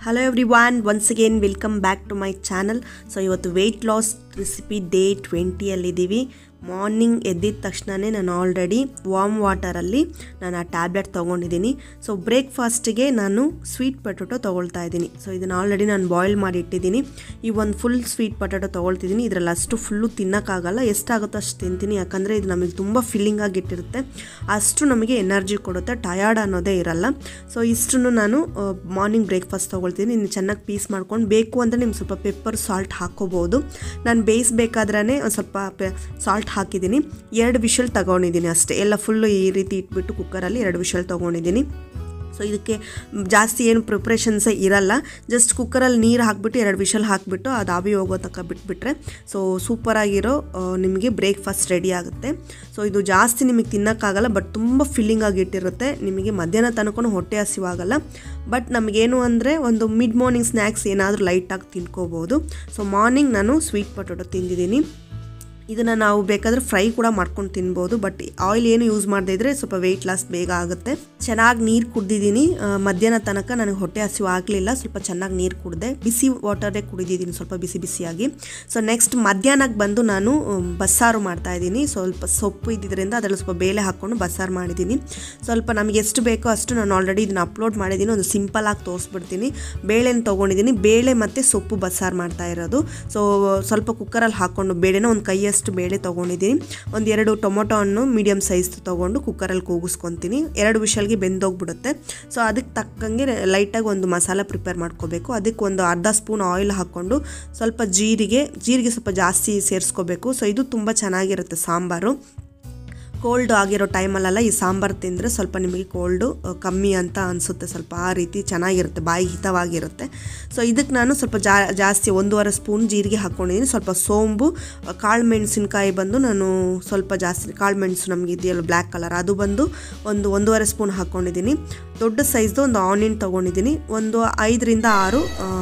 hello everyone once again welcome back to my channel so ಇವತ್ತು weight loss recipe day ಟ್ವೆಂಟಿಯಲ್ಲಿದ್ದೀವಿ morning ಎದ್ದಿದ ತಕ್ಷಣವೇ ನಾನು already warm ವಾಟರಲ್ಲಿ ನಾನು ಆ ಟ್ಯಾಬ್ಲೆಟ್ ತೊಗೊಂಡಿದ್ದೀನಿ ಸೊ ಬ್ರೇಕ್ಫಾಸ್ಟಿಗೆ ನಾನು ಸ್ವೀಟ್ ಪೊಟೊಟೊ ತೊಗೊಳ್ತಾ ಇದ್ದೀನಿ ಸೊ ಇದನ್ನು ಆಲ್ರೆಡಿ ನಾನು ಬಾಯ್ಲ್ ಮಾಡಿ ಇಟ್ಟಿದ್ದೀನಿ ಈ ಒಂದು ಫುಲ್ ಸ್ವೀಟ್ ಪೊಟೊಟೊ ತೊಗೊಳ್ತಿದ್ದೀನಿ ಇದರಲ್ಲಿ ಅಷ್ಟು ಫುಲ್ಲು ತಿನ್ನೋಕ್ಕಾಗಲ್ಲ ಎಷ್ಟಾಗುತ್ತೋ ಅಷ್ಟು ತಿಂತೀನಿ ಯಾಕಂದರೆ ಇದು ನಮಗೆ ತುಂಬ ಫಿಲ್ಲಿಂಗ್ ಆಗಿಟ್ಟಿರುತ್ತೆ ಅಷ್ಟು ನಮಗೆ ಎನರ್ಜಿ ಕೊಡುತ್ತೆ ಟಯರ್ಡ್ ಅನ್ನೋದೇ ಇರಲ್ಲ ಸೊ ಇಷ್ಟನ್ನು ನಾನು ಮಾರ್ನಿಂಗ್ ಬ್ರೇಕ್ಫಾಸ್ಟ್ ತೊಗೊಳ್ತೀನಿ ಇನ್ನು ಚೆನ್ನಾಗಿ ಪೀಸ್ ಮಾಡ್ಕೊಂಡು ಬೇಕು ಅಂದರೆ ನಿಮ್ಗೆ ಸ್ವಲ್ಪ ಪೆಪ್ಪರ್ ಸಾಲ್ಟ್ ಹಾಕ್ಕೋಬೋದು ನಾನು ಬೇಯಿಸ್ಬೇಕಾದ್ರೆ ಒಂದು ಸ್ವಲ್ಪ ಪೆ ಸಾಲ್ಟ್ ಹಾಕಿದ್ದೀನಿ ಎರಡು ವಿಷಲ್ ತಗೊಂಡಿದ್ದೀನಿ ಅಷ್ಟೇ ಎಲ್ಲ ಫುಲ್ಲು ಈ ರೀತಿ ಇಟ್ಬಿಟ್ಟು ಕುಕ್ಕರಲ್ಲಿ ಎರಡು ವಿಷಲ್ ತೊಗೊಂಡಿದ್ದೀನಿ ಸೊ ಇದಕ್ಕೆ ಜಾಸ್ತಿ ಏನು ಪ್ರಿಪ್ರೇಷನ್ಸೇ ಇರಲ್ಲ ಜಸ್ಟ್ ಕುಕ್ಕರಲ್ಲಿ ನೀರು ಹಾಕ್ಬಿಟ್ಟು ಎರಡು ವಿಷಲ್ ಹಾಕಿಬಿಟ್ಟು ಅದು ಆವಿ ಹೋಗೋ ತನಕ ಬಿಟ್ಬಿಟ್ರೆ ಸೊ ಸೂಪರಾಗಿರೋ ನಿಮಗೆ ಬ್ರೇಕ್ಫಾಸ್ಟ್ ರೆಡಿ ಆಗುತ್ತೆ ಸೊ ಇದು ಜಾಸ್ತಿ ನಿಮಗೆ ತಿನ್ನೋಕ್ಕಾಗಲ್ಲ ಬಟ್ ತುಂಬ ಫಿಲ್ಲಿಂಗ್ ಆಗಿಟ್ಟಿರುತ್ತೆ ನಿಮಗೆ ಮಧ್ಯಾಹ್ನ ತನಕ ಹೊಟ್ಟೆ ಹಸಿವಾಗಲ್ಲ ಬಟ್ ನಮಗೇನು ಅಂದರೆ ಒಂದು ಮಿಡ್ ಮಾರ್ನಿಂಗ್ ಸ್ನ್ಯಾಕ್ಸ್ ಏನಾದರೂ ಲೈಟಾಗಿ ತಿನ್ಕೋಬೋದು ಸೊ ಮಾರ್ನಿಂಗ್ ನಾನು ಸ್ವೀಟ್ ಪೊಟೊಟೊ ತಿಂದಿದ್ದೀನಿ ಇದನ್ನು ನಾವು ಬೇಕಾದರೆ ಫ್ರೈ ಕೂಡ ಮಾಡ್ಕೊಂಡು ತಿನ್ಬೋದು ಬಟ್ ಆಯಿಲ್ ಏನು ಯೂಸ್ ಮಾಡದೇ ಇದ್ರೆ ಸ್ವಲ್ಪ ವೆಯ್ಟ್ ಲಾಸ್ ಬೇಗ ಆಗುತ್ತೆ ಚೆನ್ನಾಗಿ ನೀರು ಕುಡ್ದಿದ್ದೀನಿ ಮಧ್ಯಾಹ್ನ ತನಕ ನನಗೆ ಹೊಟ್ಟೆ ಹಸಿವು ಆಗಲಿಲ್ಲ ಸ್ವಲ್ಪ ಚೆನ್ನಾಗಿ ನೀರು ಕುಡಿದೆ ಬಿಸಿ ವಾಟರೇ ಕುಡಿದಿದ್ದೀನಿ ಸ್ವಲ್ಪ ಬಿಸಿ ಬಿಸಿಯಾಗಿ ಸೊ ನೆಕ್ಸ್ಟ್ ಮಧ್ಯಾಹ್ನಕ್ಕೆ ಬಂದು ನಾನು ಬಸ್ಸಾರು ಮಾಡ್ತಾಯಿದ್ದೀನಿ ಸ್ವಲ್ಪ ಸೊಪ್ಪು ಇದ್ದಿದ್ದರಿಂದ ಅದರಲ್ಲಿ ಸ್ವಲ್ಪ ಬೇಳೆ ಹಾಕ್ಕೊಂಡು ಬಸ್ಸಾರು ಮಾಡಿದ್ದೀನಿ ಸ್ವಲ್ಪ ನಮಗೆ ಎಷ್ಟು ಬೇಕೋ ಅಷ್ಟು ನಾನು ಆಲ್ರೆಡಿ ಇದನ್ನು ಅಪ್ಲೋಡ್ ಮಾಡಿದ್ದೀನಿ ಒಂದು ಸಿಂಪಲಾಗಿ ತೋರಿಸ್ಬಿಡ್ತೀನಿ ಬೇಳೆನ ತೊಗೊಂಡಿದ್ದೀನಿ ಬೇಳೆ ಮತ್ತು ಸೊಪ್ಪು ಬಸ್ಸಾರು ಮಾಡ್ತಾ ಇರೋದು ಸೊ ಸ್ವಲ್ಪ ಕುಕ್ಕರಲ್ಲಿ ಹಾಕ್ಕೊಂಡು ಬೇಳೆನ ಒಂದು ಕೈಯ ಅಷ್ಟು ಬೇಳೆ ತೊಗೊಂಡಿದ್ದೀನಿ ಒಂದು ಎರಡು ಟೊಮೊಟೊ ಹಣ್ಣು ಮೀಡಿಯಮ್ ಸೈಜ್ ತೊಗೊಂಡು ಕುಕ್ಕರಲ್ಲಿ ಕೂಗಿಸ್ಕೊತೀನಿ ಎರಡು ವಿಷಲ್ಗೆ ಬೆಂದೋಗ್ಬಿಡುತ್ತೆ ಸೊ ಅದಕ್ಕೆ ತಕ್ಕಂಗೆ ಲೈಟಾಗಿ ಒಂದು ಮಸಾಲ ಪ್ರಿಪೇರ್ ಮಾಡ್ಕೋಬೇಕು ಅದಕ್ಕೆ ಒಂದು ಅರ್ಧ ಸ್ಪೂನ್ ಆಯಿಲ್ ಹಾಕ್ಕೊಂಡು ಸ್ವಲ್ಪ ಜೀರಿಗೆ ಜೀರಿಗೆ ಸ್ವಲ್ಪ ಜಾಸ್ತಿ ಸೇರಿಸ್ಕೋಬೇಕು ಸೊ ಇದು ತುಂಬ ಚೆನ್ನಾಗಿರುತ್ತೆ ಸಾಂಬಾರು ಕೋಲ್ಡ್ ಆಗಿರೋ ಟೈಮಲ್ಲೆಲ್ಲ ಈ ಸಾಂಬಾರು ತಿಂದರೆ ಸ್ವಲ್ಪ ನಿಮಗೆ ಕೋಲ್ಡು ಕಮ್ಮಿ ಅಂತ ಅನಿಸುತ್ತೆ ಸ್ವಲ್ಪ ಆ ರೀತಿ ಚೆನ್ನಾಗಿರುತ್ತೆ ಬಾಯಿಗೆ ಹಿತವಾಗಿರುತ್ತೆ ಸೊ ಇದಕ್ಕೆ ನಾನು ಸ್ವಲ್ಪ ಜಾ ಜಾಸ್ತಿ ಒಂದೂವರೆ ಸ್ಪೂನ್ ಜೀರಿಗೆ ಹಾಕ್ಕೊಂಡಿದ್ದೀನಿ ಸ್ವಲ್ಪ ಸೋಂಬು ಕಾಳು ಮೆಣಸಿನ್ಕಾಯಿ ಬಂದು ನಾನು ಸ್ವಲ್ಪ ಜಾಸ್ತಿ ಕಾಳು ಮೆಣಸು ನಮಗೆ ಇದೆಯಲ್ಲ ಬ್ಲ್ಯಾಕ್ ಕಲರ್ ಅದು ಬಂದು ಒಂದು ಒಂದೂವರೆ ಸ್ಪೂನ್ ಹಾಕ್ಕೊಂಡಿದ್ದೀನಿ ದೊಡ್ಡ ಸೈಜ್ದು ಒಂದು ಆನಿಯನ್ ತೊಗೊಂಡಿದ್ದೀನಿ ಒಂದು ಐದರಿಂದ ಆರು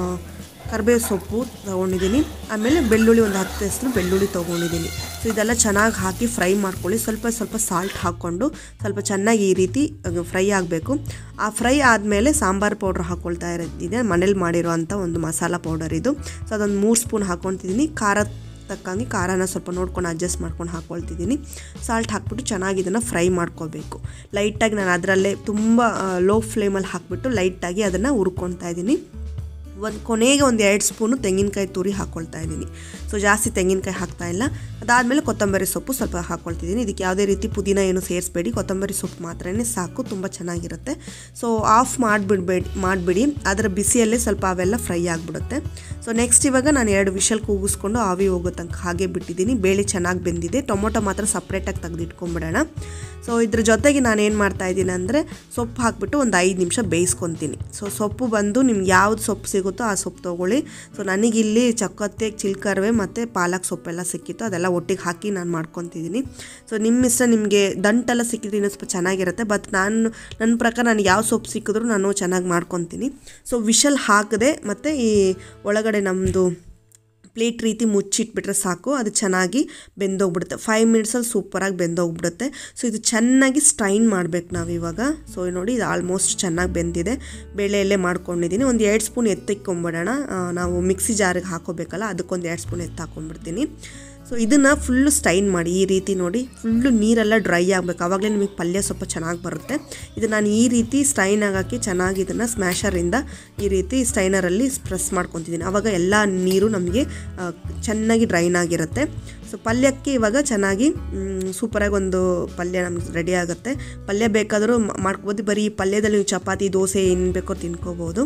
ಕರಿಬೇವು ಸೊಪ್ಪು ತೊಗೊಂಡಿದ್ದೀನಿ ಆಮೇಲೆ ಬೆಳ್ಳುಳ್ಳಿ ಒಂದು ಹತ್ತು ಹೆಸರು ಬೆಳ್ಳುಳ್ಳಿ ತೊಗೊಂಡಿದ್ದೀನಿ ಸೊ ಇದೆಲ್ಲ ಚೆನ್ನಾಗಿ ಹಾಕಿ ಫ್ರೈ ಮಾಡ್ಕೊಳ್ಳಿ ಸ್ವಲ್ಪ ಸ್ವಲ್ಪ ಸಾಲ್ಟ್ ಹಾಕ್ಕೊಂಡು ಸ್ವಲ್ಪ ಚೆನ್ನಾಗಿ ಈ ರೀತಿ ಫ್ರೈ ಆಗಬೇಕು ಆ ಫ್ರೈ ಆದಮೇಲೆ ಸಾಂಬಾರು ಪೌಡ್ರ್ ಹಾಕ್ಕೊಳ್ತಾ ಇರೋದಿದೆ ಮನೇಲಿ ಮಾಡಿರೋ ಅಂಥ ಒಂದು ಮಸಾಲ ಪೌಡರ್ ಇದು ಸೊ ಅದೊಂದು ಮೂರು ಸ್ಪೂನ್ ಹಾಕ್ಕೊತಿದ್ದೀನಿ ಖಾರ ತಕ್ಕಂಗೆ ಖಾರನ ಸ್ವಲ್ಪ ನೋಡ್ಕೊಂಡು ಅಡ್ಜಸ್ಟ್ ಮಾಡ್ಕೊಂಡು ಹಾಕ್ಕೊಳ್ತಿದ್ದೀನಿ ಸಾಲ್ಟ್ ಹಾಕ್ಬಿಟ್ಟು ಚೆನ್ನಾಗಿ ಇದನ್ನು ಫ್ರೈ ಮಾಡ್ಕೋಬೇಕು ಲೈಟಾಗಿ ನಾನು ಅದರಲ್ಲೇ ತುಂಬ ಲೋ ಫ್ಲೇಮಲ್ಲಿ ಹಾಕ್ಬಿಟ್ಟು ಲೈಟಾಗಿ ಅದನ್ನು ಹುರ್ಕೊತಾ ಇದ್ದೀನಿ ಒಂದು ಕೊನೆಗೆ ಒಂದು ಎರಡು ಸ್ಪೂನು ತೆಂಗಿನಕಾಯಿ ತುರಿ ಹಾಕ್ಕೊಳ್ತಾ ಇದ್ದೀನಿ ಸೊ ಜಾಸ್ತಿ ತೆಂಗಿನಕಾಯಿ ಹಾಕ್ತಾ ಇಲ್ಲ ಅದಾದಮೇಲೆ ಕೊತ್ತಂಬರಿ ಸೊಪ್ಪು ಸ್ವಲ್ಪ ಹಾಕ್ಕೊಳ್ತಿದ್ದೀನಿ ಇದಕ್ಕೆ ಯಾವುದೇ ರೀತಿ ಪುದೀನ ಏನು ಸೇರಿಸ್ಬೇಡಿ ಕೊತ್ತಂಬರಿ ಸೊಪ್ಪು ಮಾತ್ರನೇ ಸಾಕು ತುಂಬ ಚೆನ್ನಾಗಿರುತ್ತೆ ಸೊ ಆಫ್ ಮಾಡಿಬಿಡ್ಬೇಡಿ ಮಾಡಿಬಿಡಿ ಅದರ ಬಿಸಿಯಲ್ಲೇ ಸ್ವಲ್ಪ ಅವೆಲ್ಲ ಫ್ರೈ ಆಗಿಬಿಡುತ್ತೆ ಸೊ ನೆಕ್ಸ್ಟ್ ಇವಾಗ ನಾನು ಎರಡು ವಿಷಲ್ ಕೂಗಿಸ್ಕೊಂಡು ಆವಿ ಹೋಗೋ ತನಕ ಹಾಗೆ ಬಿಟ್ಟಿದ್ದೀನಿ ಬೇಳೆ ಚೆನ್ನಾಗಿ ಬೆಂದಿದೆ ಟೊಮೊಟೊ ಮಾತ್ರ ಸಪ್ರೇಟಾಗಿ ತೆಗೆದಿಟ್ಕೊಂಬಿಡೋಣ ಸೊ ಇದ್ರ ಜೊತೆಗೆ ನಾನು ಏನು ಮಾಡ್ತಾ ಇದ್ದೀನಿ ಅಂದರೆ ಸೊಪ್ಪು ಹಾಕ್ಬಿಟ್ಟು ಒಂದು ಐದು ನಿಮಿಷ ಬೇಯಿಸ್ಕೊತೀನಿ ಸೊ ಸೊಪ್ಪು ಬಂದು ನಿಮ್ಗೆ ಯಾವ್ದು ಸೊಪ್ಪು ಸಿಗುತ್ತೋ ಆ ಸೊಪ್ಪು ತೊಗೊಳ್ಳಿ ಸೊ ನನಗಿಲ್ಲಿ ಚಕ್ಕತ್ತೆ ಚಿಲ್ಕರ್ವೆ ಮತ್ತು ಪಾಲಕ್ ಸೊಪ್ಪೆಲ್ಲ ಸಿಕ್ಕಿತ್ತು ಅದೆಲ್ಲ ಒಟ್ಟಿಗೆ ಹಾಕಿ ನಾನು ಮಾಡ್ಕೊತಿದ್ದೀನಿ ಸೊ ನಿಮ್ಮ ಇಷ್ಟ ನಿಮಗೆ ದಂಟೆಲ್ಲ ಸಿಕ್ಕಿದ್ರೆ ಇನ್ನೂ ಸ್ವಲ್ಪ ಚೆನ್ನಾಗಿರುತ್ತೆ ಬಟ್ ನಾನು ನನ್ನ ಪ್ರಕಾರ ನನಗೆ ಯಾವ ಸೊಪ್ಪು ಸಿಕ್ಕಿದ್ರೂ ನಾನು ಚೆನ್ನಾಗಿ ಮಾಡ್ಕೊತೀನಿ ಸೊ ವಿಷಲ್ ಹಾಕದೆ ಮತ್ತು ಈ ಒಳಗಡೆ ನಮ್ಮದು ಪ್ಲೇಟ್ ರೀತಿ ಮುಚ್ಚಿಟ್ಬಿಟ್ರೆ ಸಾಕು ಅದು ಚೆನ್ನಾಗಿ ಬೆಂದೋಗ್ಬಿಡುತ್ತೆ ಫೈವ್ ಮಿನಿಟ್ಸಲ್ಲಿ ಸೂಪರಾಗಿ ಬೆಂದೋಗ್ಬಿಡುತ್ತೆ ಸೊ ಇದು ಚೆನ್ನಾಗಿ ಸ್ಟ್ರೈನ್ ಮಾಡಬೇಕು ನಾವು ಇವಾಗ ಸೊ ನೋಡಿ ಇದು ಆಲ್ಮೋಸ್ಟ್ ಚೆನ್ನಾಗಿ ಬೆಂದಿದೆ ಬೇಳೆಯಲ್ಲೇ ಮಾಡ್ಕೊಂಡಿದ್ದೀನಿ ಒಂದು ಎರಡು ಸ್ಪೂನ್ ಎತ್ತಿಕ್ಕೊಂಬಿಡೋಣ ನಾವು ಮಿಕ್ಸಿ ಜಾರಿಗೆ ಹಾಕೋಬೇಕಲ್ಲ ಅದಕ್ಕೊಂದು ಎರಡು ಸ್ಪೂನ್ ಎತ್ತು ಹಾಕ್ಕೊಂಡ್ಬಿಡ್ತೀನಿ ಸೊ ಇದನ್ನು ಫುಲ್ಲು ಸ್ಟೈನ್ ಮಾಡಿ ಈ ರೀತಿ ನೋಡಿ ಫುಲ್ಲು ನೀರೆಲ್ಲ ಡ್ರೈ ಆಗಬೇಕು ಆವಾಗಲೇ ನಿಮಗೆ ಪಲ್ಯ ಸ್ವಲ್ಪ ಚೆನ್ನಾಗಿ ಬರುತ್ತೆ ಇದು ನಾನು ಈ ರೀತಿ ಸ್ಟೈನ್ ಆಗಾಕಿ ಚೆನ್ನಾಗಿ ಇದನ್ನು ಸ್ಮ್ಯಾಶರಿಂದ ಈ ರೀತಿ ಸ್ಟೈನರಲ್ಲಿ ಪ್ರೆಸ್ ಮಾಡ್ಕೊತಿದ್ದೀನಿ ಆವಾಗ ಎಲ್ಲ ನೀರು ನಮಗೆ ಚೆನ್ನಾಗಿ ಡ್ರೈನ್ ಆಗಿರುತ್ತೆ ಸೊ ಪಲ್ಯಕ್ಕೆ ಇವಾಗ ಚೆನ್ನಾಗಿ ಸೂಪರಾಗಿ ಒಂದು ಪಲ್ಯ ನಮ್ಗೆ ರೆಡಿ ಆಗುತ್ತೆ ಪಲ್ಯ ಬೇಕಾದರೂ ಮಾಡ್ಕೋಬೋದು ಬರೀ ಪಲ್ಯದಲ್ಲಿ ನೀವು ಚಪಾತಿ ದೋಸೆ ಏನು ಬೇಕೋ ತಿನ್ಕೋಬೋದು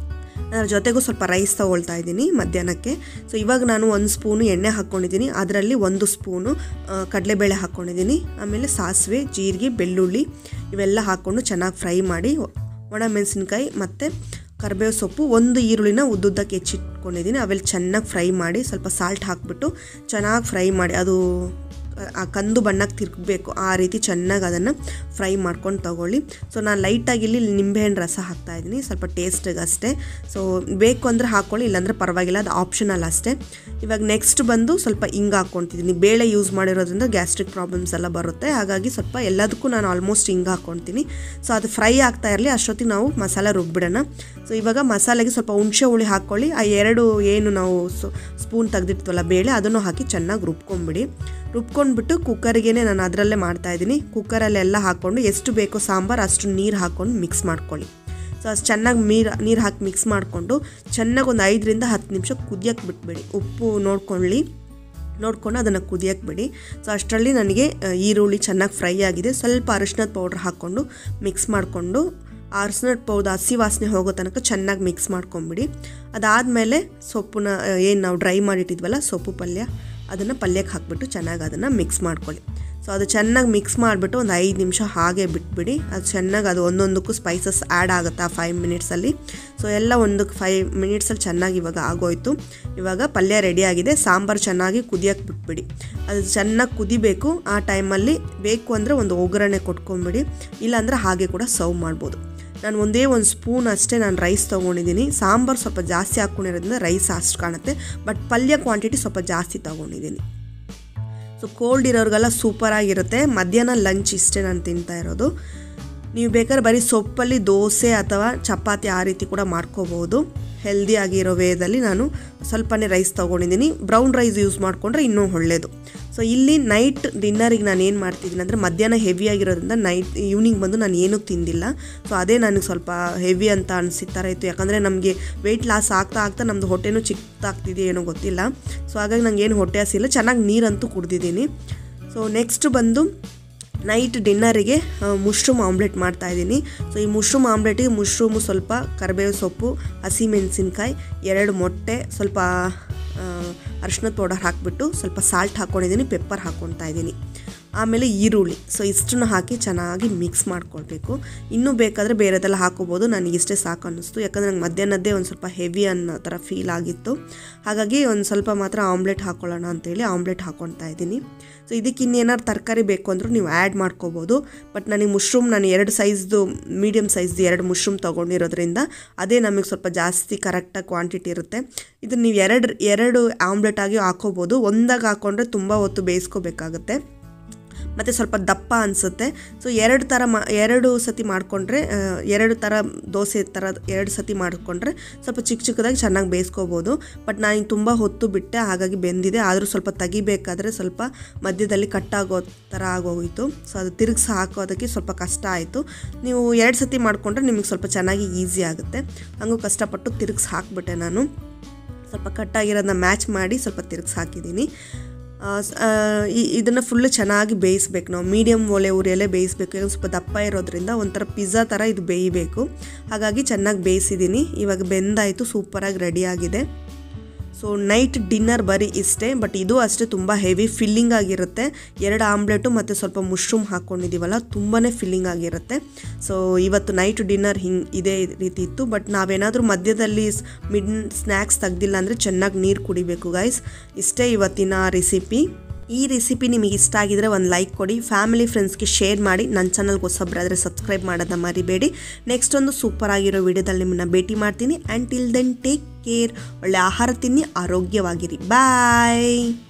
ಅದರ ಜೊತೆಗೂ ಸ್ವಲ್ಪ ರೈಸ್ ತೊಗೊಳ್ತಾ ಇದ್ದೀನಿ ಮಧ್ಯಾಹ್ನಕ್ಕೆ ಸೊ ಇವಾಗ ನಾನು ಒಂದು ಸ್ಪೂನು ಎಣ್ಣೆ ಹಾಕ್ಕೊಂಡಿದ್ದೀನಿ ಅದರಲ್ಲಿ ಒಂದು ಸ್ಪೂನು ಕಡಲೆಬೇಳೆ ಹಾಕ್ಕೊಂಡಿದ್ದೀನಿ ಆಮೇಲೆ ಸಾಸಿವೆ ಜೀರಿಗೆ ಬೆಳ್ಳುಳ್ಳಿ ಇವೆಲ್ಲ ಹಾಕ್ಕೊಂಡು ಚೆನ್ನಾಗಿ ಫ್ರೈ ಮಾಡಿ ಒಣ ಮೆಣಸಿನ್ಕಾಯಿ ಮತ್ತು ಕರಿಬೇವು ಸೊಪ್ಪು ಒಂದು ಈರುಳ್ಳಿನ ಉದ್ದುದ್ದಕ್ಕೆ ಹೆಚ್ಚಿಟ್ಕೊಂಡಿದ್ದೀನಿ ಅವೆಲ್ಲ ಚೆನ್ನಾಗಿ ಫ್ರೈ ಮಾಡಿ ಸ್ವಲ್ಪ ಸಾಲ್ಟ್ ಹಾಕ್ಬಿಟ್ಟು ಚೆನ್ನಾಗಿ ಫ್ರೈ ಮಾಡಿ ಅದು ಆ ಕಂದು ಬಣ್ಣಕ್ಕೆ ತಿರುಗಬೇಕು ಆ ರೀತಿ ಚೆನ್ನಾಗಿ ಅದನ್ನು ಫ್ರೈ ಮಾಡ್ಕೊಂಡು ತಗೊಳ್ಳಿ ಸೊ ನಾನು ಲೈಟಾಗಿ ಇಲ್ಲಿ ನಿಂಬೆಹಣ್ಣು ರಸ ಹಾಕ್ತಾ ಇದ್ದೀನಿ ಸ್ವಲ್ಪ ಟೇಸ್ಟಿಗೆ ಅಷ್ಟೇ ಸೊ ಬೇಕು ಅಂದರೆ ಹಾಕ್ಕೊಳ್ಳಿ ಇಲ್ಲಾಂದರೆ ಪರವಾಗಿಲ್ಲ ಅದು ಆಪ್ಷನಲ್ ಅಷ್ಟೇ ಇವಾಗ ನೆಕ್ಸ್ಟ್ ಬಂದು ಸ್ವಲ್ಪ ಹಿಂಗೆ ಹಾಕ್ಕೊತಿದ್ದೀನಿ ಬೇಳೆ ಯೂಸ್ ಮಾಡಿರೋದ್ರಿಂದ ಗ್ಯಾಸ್ಟ್ರಿಕ್ ಪ್ರಾಬ್ಲಮ್ಸ್ ಎಲ್ಲ ಬರುತ್ತೆ ಹಾಗಾಗಿ ಸ್ವಲ್ಪ ಎಲ್ಲದಕ್ಕೂ ನಾನು ಆಲ್ಮೋಸ್ಟ್ ಹಿಂಗೆ ಹಾಕ್ಕೊತೀನಿ ಸೊ ಅದು ಫ್ರೈ ಆಗ್ತಾ ಇರಲಿ ಅಷ್ಟೊತ್ತಿಗೆ ನಾವು ಮಸಾಲ ರುಬ್ಬಿಡೋಣ ಸೊ ಇವಾಗ ಮಸಾಲೆಗೆ ಸ್ವಲ್ಪ ಹುಣಸೆ ಹುಳಿ ಹಾಕ್ಕೊಳ್ಳಿ ಆ ಎರಡು ಏನು ನಾವು ಸ್ಪೂನ್ ತೆಗೆದಿರ್ತೀವಲ್ಲ ಬೇಳೆ ಅದನ್ನು ಹಾಕಿ ಚೆನ್ನಾಗಿ ರುಬ್ಕೊಂಬಿಡಿ ರುಬ್ಕೊಂಡ್ಬಿಟ್ಟು ಕುಕ್ಕರ್ಗೆ ನಾನು ಅದರಲ್ಲೇ ಮಾಡ್ತಾಯಿದ್ದೀನಿ ಕುಕ್ಕರಲ್ಲೆಲ್ಲ ಹಾಕ್ಕೊಂಡು ಎಷ್ಟು ಬೇಕೋ ಸಾಂಬಾರು ಅಷ್ಟು ನೀರು ಹಾಕ್ಕೊಂಡು ಮಿಕ್ಸ್ ಮಾಡ್ಕೊಳ್ಳಿ ಸೊ ಅಷ್ಟು ಚೆನ್ನಾಗಿ ನೀರು ನೀರು ಹಾಕಿ ಮಿಕ್ಸ್ ಮಾಡಿಕೊಂಡು ಚೆನ್ನಾಗಿ ಒಂದು ಐದರಿಂದ ಹತ್ತು ನಿಮಿಷ ಕುದಿಯೋಕ್ಕೆ ಬಿಟ್ಬಿಡಿ ಉಪ್ಪು ನೋಡ್ಕೊಳ್ಳಿ ನೋಡ್ಕೊಂಡು ಅದನ್ನು ಕುದಿಯೋಕ್ಕೆ ಬಿಡಿ ಸೊ ಅಷ್ಟರಲ್ಲಿ ನನಗೆ ಈರುಳ್ಳಿ ಚೆನ್ನಾಗಿ ಫ್ರೈ ಆಗಿದೆ ಸ್ವಲ್ಪ ಅರಿಶಿನದ ಪೌಡ್ರ್ ಹಾಕ್ಕೊಂಡು ಮಿಕ್ಸ್ ಮಾಡಿಕೊಂಡು ಅರಿಶಿನದ ಪೌಡ್ರ್ ಹಸಿ ವಾಸನೆ ಹೋಗೋ ತನಕ ಚೆನ್ನಾಗಿ ಮಿಕ್ಸ್ ಮಾಡ್ಕೊಂಬಿಡಿ ಅದಾದಮೇಲೆ ಸೊಪ್ಪನ್ನ ಏನು ನಾವು ಡ್ರೈ ಮಾಡಿಟ್ಟಿದ್ವಲ್ಲ ಸೊಪ್ಪು ಪಲ್ಯ ಅದನ್ನು ಪಲ್ಯಕ್ಕೆ ಹಾಕ್ಬಿಟ್ಟು ಚೆನ್ನಾಗಿ ಅದನ್ನು ಮಿಕ್ಸ್ ಮಾಡ್ಕೊಳ್ಳಿ ಸೊ ಅದು ಚೆನ್ನಾಗಿ ಮಿಕ್ಸ್ ಮಾಡಿಬಿಟ್ಟು ಒಂದು ಐದು ನಿಮಿಷ ಹಾಗೆ ಬಿಟ್ಬಿಡಿ ಅದು ಚೆನ್ನಾಗಿ ಅದು ಒಂದೊಂದಕ್ಕೂ ಸ್ಪೈಸಸ್ ಆ್ಯಡ್ ಆಗುತ್ತೆ ಆ ಫೈವ್ ಮಿನಿಟ್ಸಲ್ಲಿ ಸೊ ಎಲ್ಲ ಒಂದು ಫೈವ್ ಮಿನಿಟ್ಸಲ್ಲಿ ಚೆನ್ನಾಗಿ ಇವಾಗ ಆಗೋಯ್ತು ಇವಾಗ ಪಲ್ಯ ರೆಡಿಯಾಗಿದೆ ಸಾಂಬಾರು ಚೆನ್ನಾಗಿ ಕುದಿಯೋಕ್ಕೆ ಬಿಟ್ಬಿಡಿ ಅದು ಚೆನ್ನಾಗಿ ಕುದಿಬೇಕು ಆ ಟೈಮಲ್ಲಿ ಬೇಕು ಅಂದರೆ ಒಂದು ಒಗ್ಗರಣೆ ಕೊಟ್ಕೊಂಬಿಡಿ ಇಲ್ಲಾಂದರೆ ಹಾಗೆ ಕೂಡ ಸರ್ವ್ ಮಾಡ್ಬೋದು ನಾನು ಒಂದೇ ಒಂದು ಸ್ಪೂನ್ ಅಷ್ಟೇ ನಾನು ರೈಸ್ ತೊಗೊಂಡಿದ್ದೀನಿ ಸಾಂಬಾರು ಸ್ವಲ್ಪ ಜಾಸ್ತಿ ಹಾಕ್ಕೊಂಡಿರೋದ್ರಿಂದ ರೈಸ್ ಅಷ್ಟು ಕಾಣುತ್ತೆ ಬಟ್ ಪಲ್ಯ ಕ್ವಾಂಟಿಟಿ ಸ್ವಲ್ಪ ಜಾಸ್ತಿ ತೊಗೊಂಡಿದ್ದೀನಿ ಸೊ ಕೋಲ್ಡ್ ಇರೋರಿಗೆಲ್ಲ ಸೂಪರಾಗಿರುತ್ತೆ ಮಧ್ಯಾಹ್ನ ಲಂಚ್ ಇಷ್ಟೇ ನಾನು ತಿಂತಾ ಇರೋದು ನೀವು ಬೇಕಾದ್ರೆ ಬರೀ ಸೊಪ್ಪಲ್ಲಿ ದೋಸೆ ಅಥವಾ ಚಪಾತಿ ಆ ರೀತಿ ಕೂಡ ಮಾಡ್ಕೋಬೋದು ಹೆಲ್ದಿ ಆಗಿರೋ ವೇದಲ್ಲಿ ನಾನು ಸ್ವಲ್ಪನೇ ರೈಸ್ ತೊಗೊಂಡಿದ್ದೀನಿ ಬ್ರೌನ್ ರೈಸ್ ಯೂಸ್ ಮಾಡಿಕೊಂಡ್ರೆ ಇನ್ನೂ ಒಳ್ಳೆಯದು ಸೊ ಇಲ್ಲಿ ನೈಟ್ ಡಿನ್ನರಿಗೆ ನಾನು ಏನು ಮಾಡ್ತಿದ್ದೀನಿ ಅಂದರೆ ಮಧ್ಯಾಹ್ನ ಹೆವಿ ಆಗಿರೋದ್ರಿಂದ ನೈಟ್ ಈವ್ನಿಂಗ್ ಬಂದು ನಾನು ಏನೂ ತಿಂದಿಲ್ಲ ಸೊ ಅದೇ ನನಗೆ ಸ್ವಲ್ಪ ಹೆವಿ ಅಂತ ಅನಿಸಿತ್ತರ ಇತ್ತು ಯಾಕಂದರೆ ನಮಗೆ ವೆಯ್ಟ್ ಲಾಸ್ ಆಗ್ತಾ ಆಗ್ತಾ ನಮ್ಮದು ಹೊಟ್ಟೆನೂ ಚಿಕ್ಕದಾಗ್ತಿದೆ ಏನೋ ಗೊತ್ತಿಲ್ಲ ಸೊ ಹಾಗಾಗಿ ನಂಗೆ ಏನು ಹೊಟ್ಟೆ ಹಸಿಲ್ಲ ಚೆನ್ನಾಗಿ ನೀರಂತೂ ಕುಡ್ದಿದ್ದೀನಿ ಸೊ ನೆಕ್ಸ್ಟ್ ಬಂದು ನೈಟ್ ಡಿನ್ನರಿಗೆ ಮುಶ್ರೂಮ್ ಆಮ್ಲೆಟ್ ಮಾಡ್ತಾಯಿದ್ದೀನಿ ಸೊ ಈ ಮುಶ್ರೂಮ್ ಆಮ್ಲೆಟಿಗೆ ಮುಶ್ರೂಮು ಸ್ವಲ್ಪ ಕರಿಬೇವು ಸೊಪ್ಪು ಹಸಿಮೆಣಸಿನ್ಕಾಯಿ ಎರಡು ಮೊಟ್ಟೆ ಸ್ವಲ್ಪ ಅರಿಶಿನದ ಪೌಡರ್ ಹಾಕಿಬಿಟ್ಟು ಸ್ವಲ್ಪ ಸಾಲ್ಟ್ ಹಾಕ್ಕೊಂಡಿದ್ದೀನಿ ಪೆಪ್ಪರ್ ಹಾಕ್ಕೊತಾ ಇದ್ದೀನಿ ಆಮೇಲೆ ಈರುಳ್ಳಿ ಸೊ ಇಷ್ಟನ್ನು ಹಾಕಿ ಚೆನ್ನಾಗಿ ಮಿಕ್ಸ್ ಮಾಡ್ಕೊಳ್ಬೇಕು ಇನ್ನೂ ಬೇಕಾದರೆ ಬೇರೆದೆಲ್ಲ ಹಾಕೋಬೋದು ನನಗೆ ಇಷ್ಟೇ ಸಾಕು ಅನ್ನಿಸ್ತು ಯಾಕಂದರೆ ನಂಗೆ ಮಧ್ಯಾಹ್ನದ್ದೇ ಒಂದು ಸ್ವಲ್ಪ ಹೆವಿ ಅನ್ನೋ ಥರ ಫೀಲ್ ಆಗಿತ್ತು ಹಾಗಾಗಿ ಒಂದು ಸ್ವಲ್ಪ ಮಾತ್ರ ಆಮ್ಲೆಟ್ ಹಾಕ್ಕೊಳ್ಳೋಣ ಅಂತೇಳಿ ಆಮ್ಲೆಟ್ ಹಾಕ್ಕೊತಾ ಇದ್ದೀನಿ ಸೊ ಇದಕ್ಕೆ ಇನ್ನೇನಾದ್ರು ತರಕಾರಿ ಬೇಕು ಅಂದರೂ ನೀವು ಆ್ಯಡ್ ಮಾಡ್ಕೋಬೋದು ಬಟ್ ನನಗೆ ಮುಶ್ರೂಮ್ ನಾನು ಎರಡು ಸೈಜ್ದು ಮೀಡಿಯಮ್ ಸೈಜ್ದು ಎರಡು ಮುಶ್ರೂಮ್ ತೊಗೊಂಡಿರೋದ್ರಿಂದ ಅದೇ ನಮಗೆ ಸ್ವಲ್ಪ ಜಾಸ್ತಿ ಕರೆಕ್ಟಾಗಿ ಕ್ವಾಂಟಿಟಿ ಇರುತ್ತೆ ಇದನ್ನು ನೀವು ಎರಡು ಎರಡು ಆಮ್ಲೆಟ್ ಆಗಿ ಹಾಕೋಬೋದು ಒಂದಾಗ ಹಾಕ್ಕೊಂಡ್ರೆ ತುಂಬ ಹೊತ್ತು ಬೇಯಿಸ್ಕೋಬೇಕಾಗುತ್ತೆ ಮತ್ತು ಸ್ವಲ್ಪ ದಪ್ಪ ಅನಿಸುತ್ತೆ ಸೊ ಎರಡು ಥರ ಮಾ ಎರಡು ಸತಿ ಮಾಡಿಕೊಂಡ್ರೆ ಎರಡು ಥರ ದೋಸೆ ಥರ ಎರಡು ಸತಿ ಮಾಡಿಕೊಂಡ್ರೆ ಸ್ವಲ್ಪ ಚಿಕ್ಕ ಚಿಕ್ಕದಾಗಿ ಚೆನ್ನಾಗಿ ಬೇಯಿಸ್ಕೋಬೋದು ಬಟ್ ನಾನು ತುಂಬ ಹೊತ್ತು ಬಿಟ್ಟೆ ಹಾಗಾಗಿ ಬೆಂದಿದೆ ಆದರೂ ಸ್ವಲ್ಪ ತೆಗಿಬೇಕಾದ್ರೆ ಸ್ವಲ್ಪ ಮಧ್ಯದಲ್ಲಿ ಕಟ್ಟಾಗೋ ಥರ ಆಗೋಗಿತ್ತು ಸೊ ಅದು ತಿರುಗಿಸಿ ಹಾಕೋದಕ್ಕೆ ಸ್ವಲ್ಪ ಕಷ್ಟ ಆಯಿತು ನೀವು ಎರಡು ಸತಿ ಮಾಡಿಕೊಂಡ್ರೆ ನಿಮಗೆ ಸ್ವಲ್ಪ ಚೆನ್ನಾಗಿ ಈಸಿ ಆಗುತ್ತೆ ಹಂಗೂ ಕಷ್ಟಪಟ್ಟು ತಿರುಗಿಸಿ ಹಾಕ್ಬಿಟ್ಟೆ ನಾನು ಸ್ವಲ್ಪ ಕಟ್ಟಾಗಿರೋದನ್ನ ಮ್ಯಾಚ್ ಮಾಡಿ ಸ್ವಲ್ಪ ತಿರುಗಿಸಿ ಹಾಕಿದ್ದೀನಿ ಇದನ್ನು ಫುಲ್ಲು ಚೆನ್ನಾಗಿ ಬೇಯಿಸ್ಬೇಕು ನಾವು ಮೀಡಿಯಮ್ ಒಲೆ ಉರಿಯಲ್ಲೇ ಬೇಯಿಸ್ಬೇಕು ಯಾಕಂದ್ರೆ ಸ್ವಲ್ಪ ದಪ್ಪ ಇರೋದ್ರಿಂದ ಒಂಥರ ಪಿಜ್ಜಾ ಥರ ಇದು ಬೇಯಬೇಕು ಹಾಗಾಗಿ ಚೆನ್ನಾಗಿ ಬೇಯಿಸಿದ್ದೀನಿ ಇವಾಗ ಬೆಂದಾಯಿತು ಸೂಪರಾಗಿ ರೆಡಿಯಾಗಿದೆ ಸೊ ನೈಟ್ ಡಿನ್ನರ್ ಬರೀ ಇಷ್ಟೇ ಬಟ್ ಇದು ಅಷ್ಟೇ ತುಂಬ ಹೆವಿ ಫಿಲ್ಲಿಂಗ್ ಆಗಿರುತ್ತೆ ಎರಡು ಆಮ್ಲೆಟು ಮತ್ತು ಸ್ವಲ್ಪ ಮುಶ್ರೂಮ್ ಹಾಕ್ಕೊಂಡಿದ್ದೀವಲ್ಲ ತುಂಬಾ ಫಿಲ್ಲಿಂಗ್ ಆಗಿರುತ್ತೆ ಸೊ ಇವತ್ತು ನೈಟ್ ಡಿನ್ನರ್ ಹಿಂಗೆ ಇದೇ ರೀತಿ ಇತ್ತು ಬಟ್ ನಾವೇನಾದರೂ ಮಧ್ಯದಲ್ಲಿ ಮಿಡ್ ಸ್ನ್ಯಾಕ್ಸ್ ತೆಗ್ದಿಲ್ಲ ಅಂದರೆ ಚೆನ್ನಾಗಿ ನೀರು ಕುಡಿಬೇಕು ಗೈಸ್ ಇಷ್ಟೇ ಇವತ್ತಿನ ರೆಸಿಪಿ ಈ ರೆಸಿಪಿ ನಿಮಗೆ ಇಷ್ಟ ಆಗಿದ್ರೆ ಒಂದು ಲೈಕ್ ಕೊಡಿ ಫ್ಯಾಮಿಲಿ ಫ್ರೆಂಡ್ಸ್ಗೆ ಶೇರ್ ಮಾಡಿ ನನ್ನ ಚಾನಲ್ಗೆ ಹೊಸಬ್ರಾದರೆ ಸಬ್ಸ್ಕ್ರೈಬ್ ಮಾಡೋದನ್ನ ಮರಿಬೇಡಿ ನೆಕ್ಸ್ಟ್ ಒಂದು ಸೂಪರ್ ಆಗಿರೋ ವಿಡಿಯೋದಲ್ಲಿ ನಿಮ್ಮನ್ನ ಭೇಟಿ ಮಾಡ್ತೀನಿ and till then take care ಒಳ್ಳೆ ಆಹಾರ ತಿನ್ನಿ ಆರೋಗ್ಯವಾಗಿರಿ ಬಾಯ್